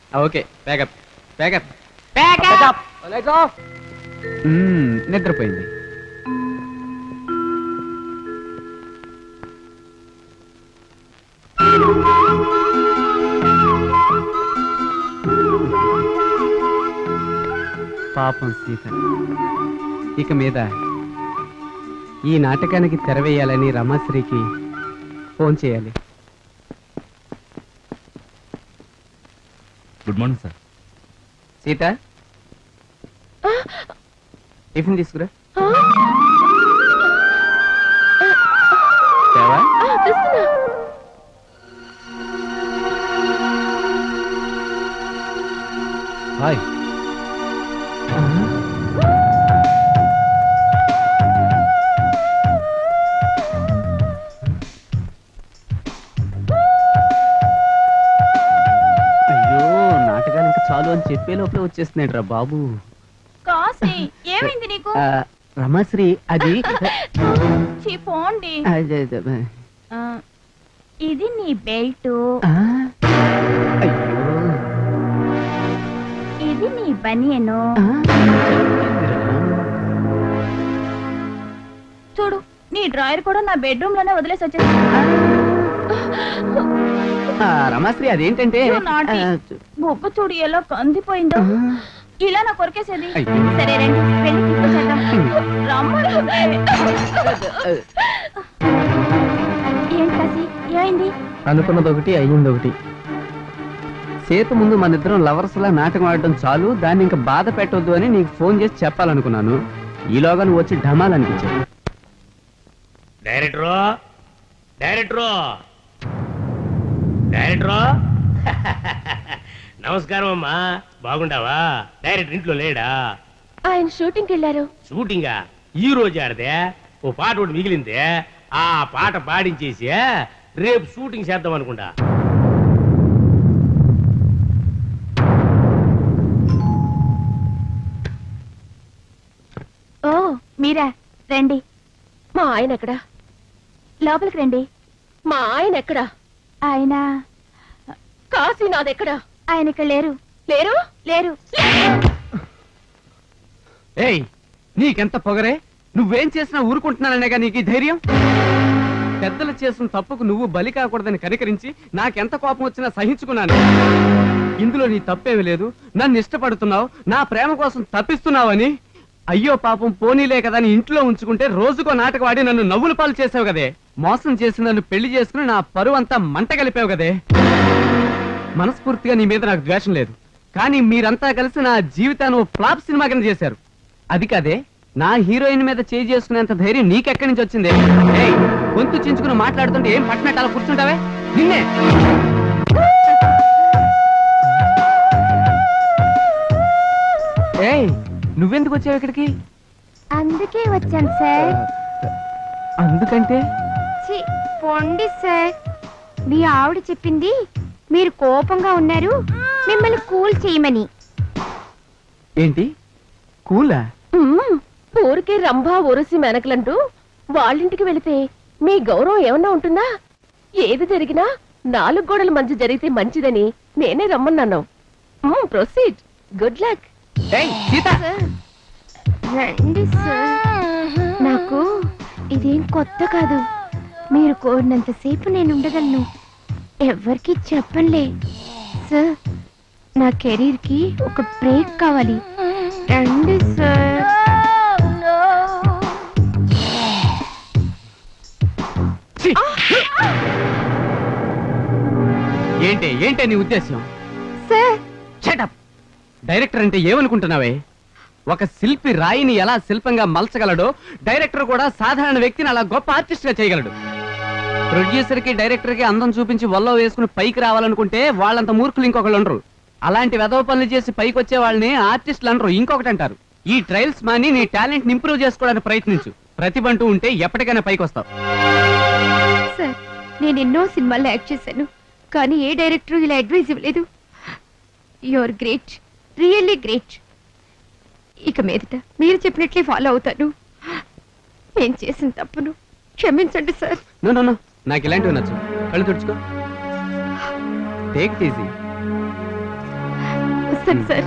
Okay pack up pack up lights off నిద్రపోయింది పాపం సీత ఇక మీద ఈ నాటకానికి తెరవేయాలని రమాశ్రీకి ఫోన్ చేయాలి good morning sir Sita tiffin తీసుకురా తేవా? హాయ్ అయ్యో నాటకానికి చాలు అని చెప్పే లోపలే వచ్చేస్తున్నాడు రా బాబు కాసి ఏమైంది నీకు ఆ, రమాశ్రీ అది చీ పోండి అదే, అదే, ఆ, ఇది నీ బెల్ట్ ఆ, అయ్యో ఇది నీ బనియను ఆ, చూడు నీ డ్రాయర్ కూడా నా బెడ్రూమ్ లోనే వదిలేసి వచ్చేసి ఆ, రమాశ్రీ అదేంటంటే You naughty. ఆ, బొబ్బ చూడు ఎలా కందిపోయిందో ఇలా నా కొరికేసేది అయ్యో. సరే రండి వెళ్ళి తీసుకొచ్చేద్దాం రమ్మంటుంటే. ఏంటి కాసి ఏమైంది అనుకున్నది ఒకటి అయ్యింది ఒకటి సేతు ముందు మన ఇద్దరం లవర్స్ లా నాటకం ఆడటం చాలు దాన్ని ఇంకా బాధ పెట్టొద్దు అని నీకు ఫోన్ చేసి చెప్పాలనుకున్నాను ఈలోగా నువ్వు వచ్చి ఢమాల్ అనిపించావు డైరెక్టరు డైరెక్టరు డైరెక్టరు నమస్కారం అమ్మా బాగుండావా డైరెక్టర్ ఇంట్లో లేడా ఆయన షూటింగ్కి వెళ్ళారు షూటింగా ఈ రోజు ఆడదే ఓ పాట ఒకటి మిగిలిందే ఆ పాట పాడించేసి రేపు షూటింగ్ చేద్దాం అనుకుంటా ఓ మీరా రండి మా ఆయన ఎక్కడా లోపలికి రండి మా ఆయన ఎక్కడా ఆయన కాశీనాథ్ ఎక్కడా ఆయన ఇక్కడ లేరు లేరు లేరు ఏయ్ నీకెంత పొగరే నువ్వేం చేసినా ఊరుకుంటున్నాననేగా నీకు ఈ ధైర్యం పెద్దలు చేసిన తప్పుకు నువ్వు బలి కాకూడదని కనికరించి నాకెంత కోపం వచ్చినా సహించుకున్నాను ఇందులో నీ తప్పేమీ లేదు నన్ను ఇష్టపడుతున్నావు నా ప్రేమ కోసం తప్పిస్తున్నావని అయ్యో పాపం పోనీలే కదా అని ఇంట్లో ఉంచుకుంటే రోజుకో నాటకం ఆడి నన్ను నవ్వుల పాలు చేసావు కదే మోసం చేసి నన్ను పెళ్లి చేసుకుని నా పరువు అంతా మంట కలిపావు కదే మనస్ఫూర్తిగా నీ మీద నాకు ద్వేషం లేదు కానీ మీరంతా కలిసి నా జీవితాన్ని ఓ ఫ్లాప్ సినిమా కింద చేశారు అది కాదే నా హీరోయిన్ మీద చేయి చేసుకునేంత ధైర్యం నీకెక్కడి నుంచి వచ్చింది ఏయ్, గొంతు చించుకుని మాట్లాడుతుంటే ఏం పట్టినట్టు అలా కూర్చుంటావే నిన్నే ఏయ్ నువ్వెందుకు వచ్చావు ఇక్కడికి అందుకే వచ్చాను సార్ అందుకంటే ఛీ, పొండి సార్ మీ ఆవిడ చెప్పింది మీరు కోపంగా ఉన్నారు మిమ్మల్ని కూల్ చేయమని ఏంటి కూలా మ్మ్. ఊరికే రంభా ఒరసి మెనకలంటూ వాళ్ళింటికి వెళితే మీ గౌరవం ఏమన్నా ఉంటుందా ఏది జరిగినా నాలుగు గోడల మధ్య జరిగితే మంచిదని నేనే రమ్మన్నాను ప్రొసీడ్ గుడ్ లక్ ఏయ్ సీత రండి సార్ నాకు ఇదేం కొత్త కాదు మీరు కోరినంతసేపు నేను ఉండగలను ఎవరికి చెప్పనులే సార్ నా కెరీర్కి ఒక బ్రేక్ కావాలి రండి సార్ ఛీ! ఏంటి ఏంటి నీ ఉద్దేశం సార్ షటప్ డైరెక్టర్ అంటే ఏమనుకుంటున్నావే ఒక శిల్పి రాయిని ఎలా శిల్పంగా మలచగలడో డైరెక్టర్ కూడా సాధారణ వ్యక్తిని అలా గొప్ప ఆర్టిస్ట్ గా చేయగలడు ప్రొడ్యూసర్ కి డైరెక్టర్ కి అందం చూపించి వల్ల వేసుకుని పైకి రావాలనుకుంటే వాళ్ళంత మూర్ఖులు ఇంకొకళ్ళు ఉండరు అలాంటి వెధవ పనులు చేసి పైకి వచ్చే వాళ్ళని ఆర్టిస్టులు అనరు ఇంకొకటి అంటారు ఈ ట్రయల్స్ మాని నీ టాలెంట్ ఇంప్రూవ్ చేసుకోవడానికి ప్రయత్నించు ప్రతిభ అంటూ ఉంటే ఎప్పటికైనా పైకి వస్తావు సార్ నేను ఎన్నో సినిమాల్లో యాక్ట్ చేశాను కానీ ఏ డైరెక్టర్ ఇలా అడ్వైస్ ఇవ్వలేదు యువర్ గ్రేట్ రియల్లీ గ్రేట్ ఇక మీదట మీరు చెప్పినట్లే ఫాలో అవుతాను నేను చేసిన తప్పును క్షమించండి సార్ నో నో నో నాకు ఇలాంటివి నచ్చు కళ్ళు తుడుచుకో టేక్ ఈజీ వస్తాను సార్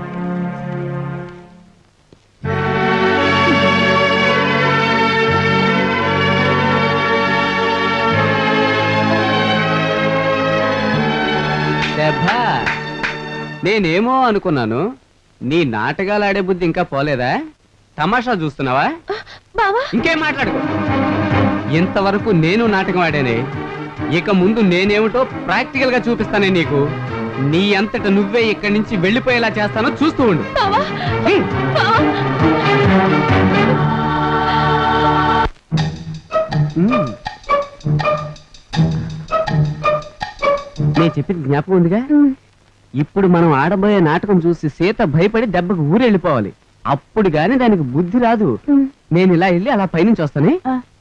దెబ్బా నేనేమో అనుకున్నాను నీ నాటకాలు ఆడే బుద్ధి ఇంకా పోలేదా తమాషా చూస్తున్నావా బావా ఇంకేం మాట్లాడుకో ఇంతవరకు నేను నాటకం ఆడానే ఇక ముందు నేనేమిటో ప్రాక్టికల్ గా చూపిస్తానే నీకు నీ అంతట నువ్వే ఇక్కడి నుంచి వెళ్ళిపోయేలా చేస్తానో చూస్తూ ఉండు బావా హ్మ్. బావా హ్మ్. నేను చెప్పింది జ్ఞాపకం ఉందిగా ఇప్పుడు మనం ఆడబోయే నాటకం చూసి సీత భయపడి దెబ్బకు ఊరెళ్ళిపోవాలి అప్పుడు గాని దానికి బుద్ధి రాదు నేను ఇలా వెళ్ళి అలా పైనుంచి వస్తానే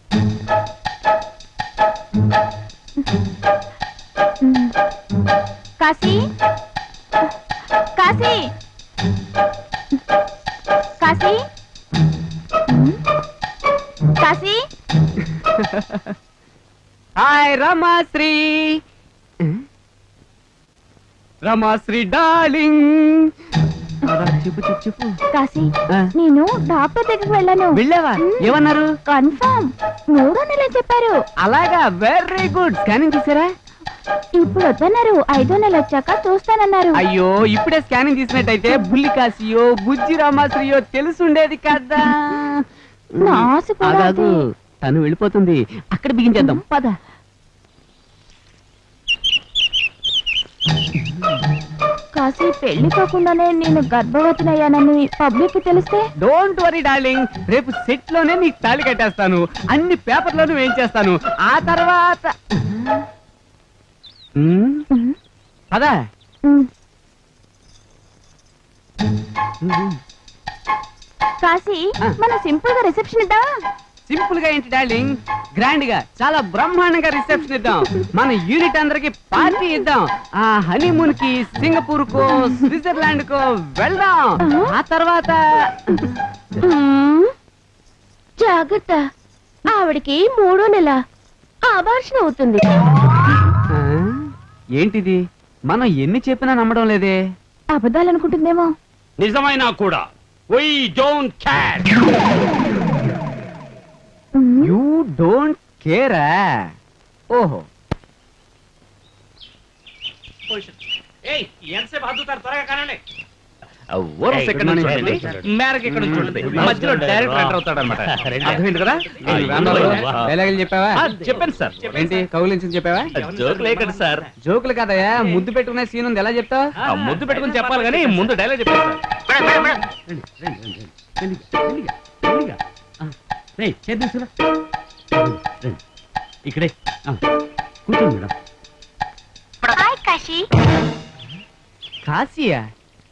కాశీ కాశీ కాశీ కాశీ హాయ్ రమాశ్రీ రమాశ్రీ డార్లింగ్ చెప్పు చెప్పు చెప్పు కాశీ ఆ, నేను డాక్టర్ దగ్గరికి వెళ్ళాను వెళ్ళావా ఏమన్నారు కన్ఫర్మ్ మూడో నెల చెప్పారు అలాగా వెరీ గుడ్ స్కానింగ్ తీసారా ఇప్పుడు వద్దన్నారు ఐదో నెల వచ్చాక చూస్తానన్నారు అయ్యో ఇప్పుడే స్కానింగ్ తీసినట్టయితే బుల్లి కాసియో బుజ్జి రామాశ్రియో తెలుసుండేది కదా నా ఆశ కూడా ఆగాగు. అదే. తను వెళ్ళిపోతుంది అక్కడ బిగించేద్దాం పద కాశీ పెళ్లి కాకుండానే నేను గర్భవతినయ్యానని పబ్లిక్ కి తెలిస్తే డోంట్ వరీ డార్లింగ్ రేపు సెట్ లోనే నీకు తాళి కట్టేస్తాను అన్ని పేపర్లోనూ వేయించేస్తాను ఆ తర్వాత ఉమ్, పద ఉమ్. కాశీ ఆ. మనం సింపుల్ గా రిసెప్షన్ ఇద్దాం సింపుల్ గా ఏంటి డార్లింగ్ గ్రాండ్ గా చాలా బ్రహ్మాండంగా రిసెప్షన్ ఇద్దాం మన యూనిట్ అందరికి పార్టీ ఇద్దాం ఆ హనీమూన్ కి సింగపూర్ కో స్విట్జర్లాండ్ కో వెళ్దాం ఆ తర్వాత మ్మ్. జాగ్రత్త ఆవిడకి మూడో నెల ఆభాషణ అవుతుంది ఆ, ఏంటిది మనం ఎన్ని చెప్పినా నమ్మడం లేదే అబద్ధాలు అనుకుంటుందేమో నిజమైనా కూడా why don't care um. You don't కేరా ఓహో ఏయ్ ఎంతసేపు హద్దుతారు త్వరగా కానండి వరుస ఎక్కడ నుంచి Good morning. ఉంటుంది మేరకు ఎక్కడ నుంచి ఉంటుంది మధ్యలో డైరెక్టర్ ఎంటర్ అవుతాడు అనమాట అర్థమైంది కదా ఆ, రాంబాబు, వా. డైలాగులు చెప్పావా చెప్పండి సార్ ఏంటి కౌలించి చెప్పావా జోక్ లేకండి సార్ జోకులు కదయా ముద్దు పెట్టుకునే సీన్ ఉంది ఎలా చెప్తావు ఆ ముద్దు పెట్టుకుని చెప్పాలి కానీ ముందు డైలాగ్ చెప్పారు ఇక్కడే ఆ, కూర్చోండి మేడం హాయ్ కాశీ కాశీయా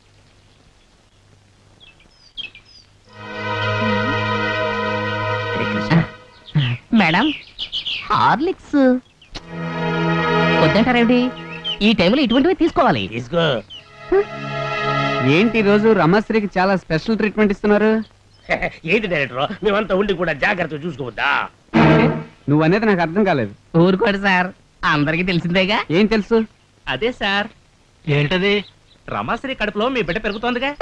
మేడం హార్లిక్స్ వద్దంటారేమిటి ఈ టైంలో ఇటువంటివి తీసుకోవాలి తీసుకో ఏంటి ఈ రోజు రమశ్రీకి చాలా స్పెషల్ ట్రీట్మెంట్ ఇస్తున్నారు ఏంటి డైరెక్టర్ మేమంతా ఉండి కూడా జాగ్రత్తగా చూసుకోవద్దా నువ్వు అనేది నాకు అర్థం కాలేదు ఊరుకోండి సార్ అందరికీ తెలిసిందేగా ఏం తెలుసు అదే సార్ ఏంటది రమాశ్రీ కడుపులో మీ బిడ్డ పెరుగుతోందిగా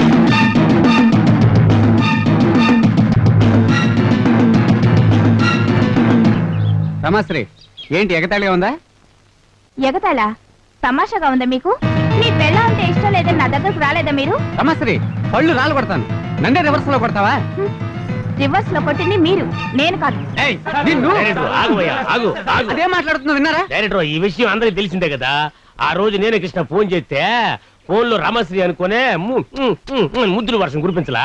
రమాశ్రీ ఏంటి ఎగతాళిగా ఉందా ఎగతాళా తమాషాగా ఉందా మీకు మీ పెళ్ళ అంటే ఇష్టం లేదని నా దగ్గరకు రాలేదా మీరు రమాశ్రీ పళ్ళు రాలు కొడతాను నన్నే రివర్స్ లో కొడతావా రివర్స్ లో కొట్టింది మీరు నేను కాదు ఏయ్, నిన్ను డైరెక్టర్ ఆగువయ్యా ఆగు ఆగు అదే మాట్లాడుతున్నా విన్నారా డైరెక్టర్ ఈ విషయం అందరికి తెలిసిందే కదా ఆ రోజు నేనే కృష్ణ ఫోన్ చేస్తే ఫోన్ లో రమశ్రీ అనుకునే ము- ము- ము- ము- ముద్దుల వర్షం కురిపించలా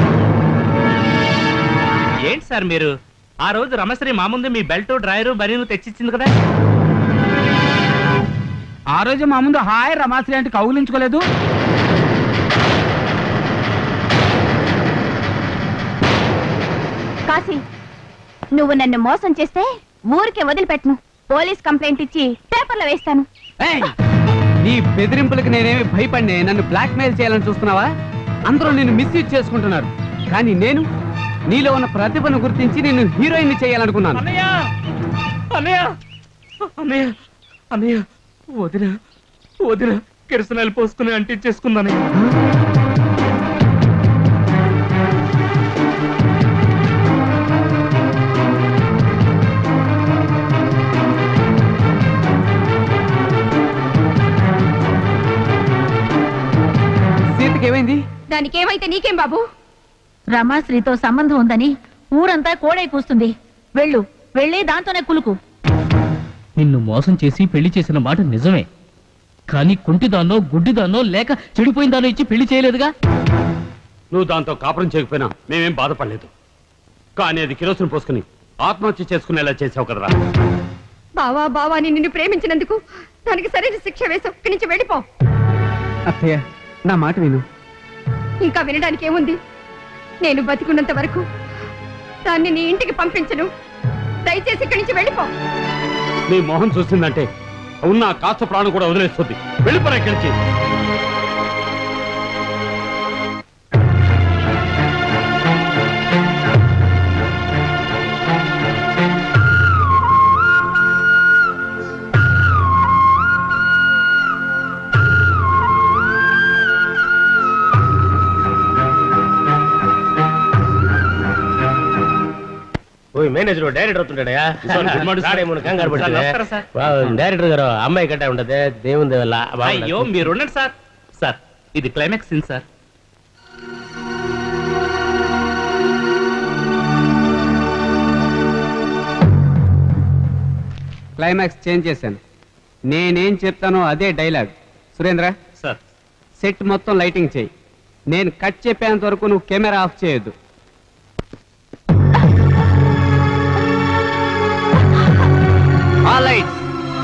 ఏంటి సార్ మీరు ఆ రోజు రమశ్రీ మా ముందు మీ బెల్ట్ డ్రైవరు బనీను తెచ్చిచ్చింది కదా ఆ రోజు మా ముందు హాయ్ రమాశ్రీ అంటే కౌగిలించుకోలేదు కాశీ నువ్వు నన్ను మోసం చేస్తే ఊరికే వదిలిపెట్టను పోలీస్ కంప్లైంట్ ఇచ్చి పేపర్లో వేస్తాను ఏయ్, నీ బెదిరింపులకు నేనేమి భయపడినే నన్ను బ్లాక్ మెయిల్ చేయాలని చూస్తున్నావా అందరూ నిన్ను మిస్యూజ్ చేసుకుంటున్నారు కానీ నేను నీలో ఉన్న ప్రతిభను గుర్తించి నిన్ను హీరోయిన్ చేయాలనుకున్నాను అన్నయ్య అన్నయ్య అన్నయ్య అన్నయ్య వదిన వదిన కిరసనాలు పోసుకుని అంటించేసుకుందని సీతకి ఏమైంది దానికి ఏమైతే నీకేం బాబు రమాశ్రీతో సంబంధం ఉందని ఊరంతా కోడై కూస్తుంది వెళ్ళు వెళ్ళి దాంతోనే కులుకు నిన్ను మోసం చేసి పెళ్లి చేసిన మాట నిజమే కానీ కుంటిదాన్నో గుడ్డిదాన్నో లేక చెడిపోయిందానో ఇచ్చి పెళ్లి చేయలేదుగా నువ్వు దాంతో కాపురం చేయకపోయినా మేమేం బాధపడలేదు కానీ అది కిరోసిన్ పోసుకుని ఆత్మహత్య చేసుకునేలా చేసావు కదరా బావా బావా అని నిన్ను ప్రేమించినందుకు దానికి సరైన శిక్ష వేసావు ఇక్కడి నుంచి వెళ్ళిపో అత్తయ్య నా మాట విను ఇంకా వినడానికి ఏముంది నేను బతికున్నంత వరకు దాన్ని నీ ఇంటికి పంపించను దయచేసి ఇక్కడి నుంచి వెళ్ళిపో నీ మొహం చూసిందంటే ఉన్న ఆ కాస్త ప్రాణం కూడా వదిలేస్తుంది వెళ్ళిపోరా ఇక్కడి నుంచి ఓయ్ మేనేజర్ డైరెక్టర్ అవుతుంటాడయా సార్, గుడ్ మార్నింగ్ సార్. రాడేమో కంగారు సార్, పడుతుంది నమస్కారం సార్. డైరెక్టర్ గారు అమ్మాయి కట్ట ఉంటది దేవుంది వల్ల అయ్యో మీరు ఉండండి సార్ సార్ ఇది climax scene sir climax change చేశాను నేనేం చెప్తానో అదే డైలాగ్ సురేంద్ర సార్ సెట్ మొత్తం లైటింగ్ చేయి నేను కట్ చెప్పేంత వరకు నువ్వు కెమెరా ఆఫ్ చేయొద్దు ఆ లైట్స్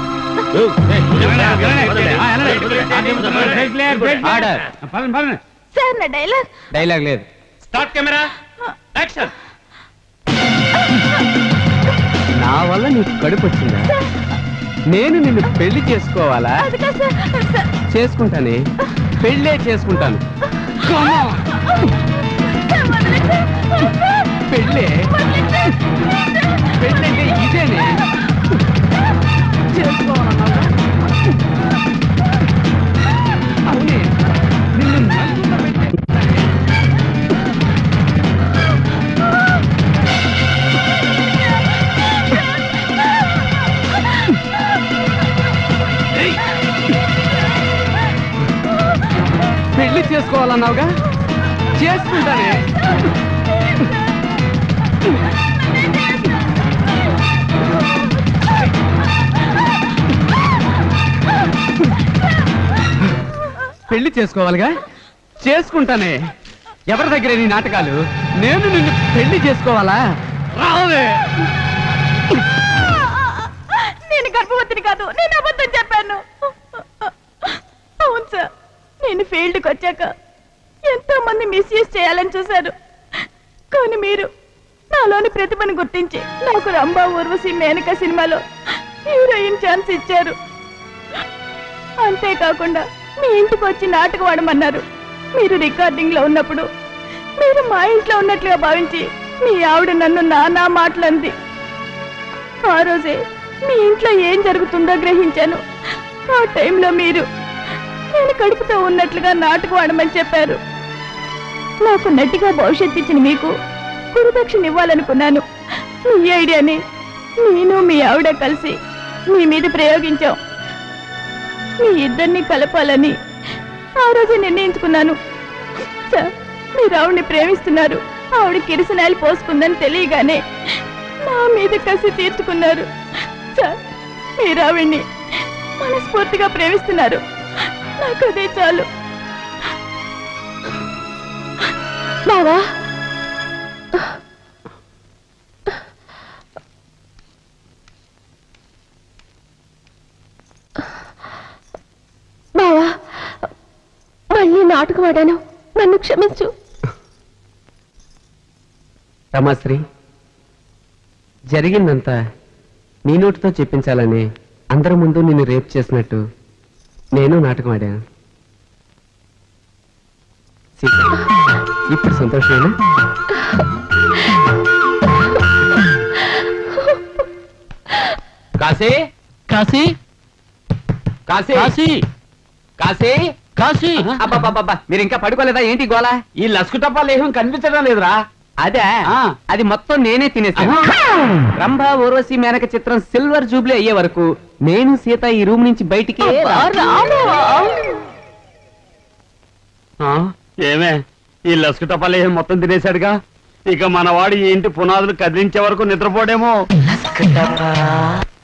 ఆర్డర్ సార్ నా డైలాగ్ డైలాగ్ లేదు స్టార్ట్ కెమెరా యాక్షన్ నా వల్ల నీకు కడుపు వచ్చిందా నేను నిన్ను పెళ్లి చేసుకోవాలా అది కాదు సార్ సార్ చేసుకుంటానే పెళ్ళే చేసుకుంటాను Come on. పెళ్ళే పెళ్ళంటే ఇదేనే చేసుకోవాలన్నావా? అవునే నిన్ను నలుగురిలో పెట్టేస్తానే. పెళ్లి చేసుకోవాలన్నావుగా చేసుకుంటానే పెళ్లి చేసుకోవాలిగా చేసుకుంటానే ఎవరి దగ్గర నీ నాటకాలు నేను నిన్ను పెళ్లి చేసుకోవాలా రావే నేను గర్భవతిని కాదు నేను అబద్ధం చెప్పాను అవును సార్ నేను ఫీల్డ్కి వచ్చాక ఎంతో మంది మిస్యూజ్ చేయాలని చూశారు కానీ మీరు నాలోని ప్రతిభను గుర్తించి నాకు రంభా ఊర్వశి మేనక సినిమాలో హీరోయిన్ ఛాన్స్ ఇచ్చారు అంతేకాకుండా మీ ఇంటికి వచ్చి నాటకం ఆడమన్నారు మీరు రికార్డింగ్ లో ఉన్నప్పుడు మీరు మా ఇంట్లో ఉన్నట్లుగా భావించి మీ ఆవిడ నన్ను నానా మాటలంది ఆ రోజే మీ ఇంట్లో ఏం జరుగుతుందో గ్రహించాను ఆ టైంలో మీరు నేను కడుపుతో ఉన్నట్లుగా నాటకం ఆడమని చెప్పారు నాకు నటిగా భవిష్యత్తు ఇచ్చిన మీకు గురుదక్షిణ ఇవ్వాలనుకున్నాను మీ ఐడియాని నేను మీ ఆవిడ కలిసి మీ మీద ప్రయోగించాం మీ ఇద్దరిని కలపాలని ఆ రోజే నిర్ణయించుకున్నాను సార్ మీరు ఆవిడ్ని ప్రేమిస్తున్నారు ఆవిడ కిరసనాయలు పోసుకుందని తెలియగానే నా మీద కసి తీర్చుకున్నారు సార్ మీరు ఆవిడ్ని మనస్ఫూర్తిగా ప్రేమిస్తున్నారు నాకు అదే చాలు బావా బావా మళ్ళీ నాటకం ఆడాను నన్ను క్షమించు రమాశ్రీ జరిగిందంతా నీ నోటితో చెప్పించాలని అందరి ముందు నిన్ను రేప్ చేసినట్టు నేను నాటకం ఆడాను సీత, ఇప్పుడు సంతోషమేనా కాశీ కాశీ కాశీ కాశీ కాశీ కాశీ అబ్బబ్బబ్బబ్బా మీరు ఇంకా పడుకోలేదా ఏంటి గోలా ఈ లస్కు టప్పాలు ఏం కనిపించడం లేదురా అదే ఆ. అది మొత్తం నేనే తినేసాను రంభ ఓర్వశి మేనక చిత్రం సిల్వర్ జూబ్లీ అయ్యే వరకు నేను సీత ఈ రూమ్ నుంచి బయటికి ఆ, ఏమే ఈ లస్కు టపాలు ఏం మొత్తం తినేశాడుగా ఇక మనవాడు ఈ ఇంటి పునాదులు కదిలించే వరకు నిద్రపోడేమో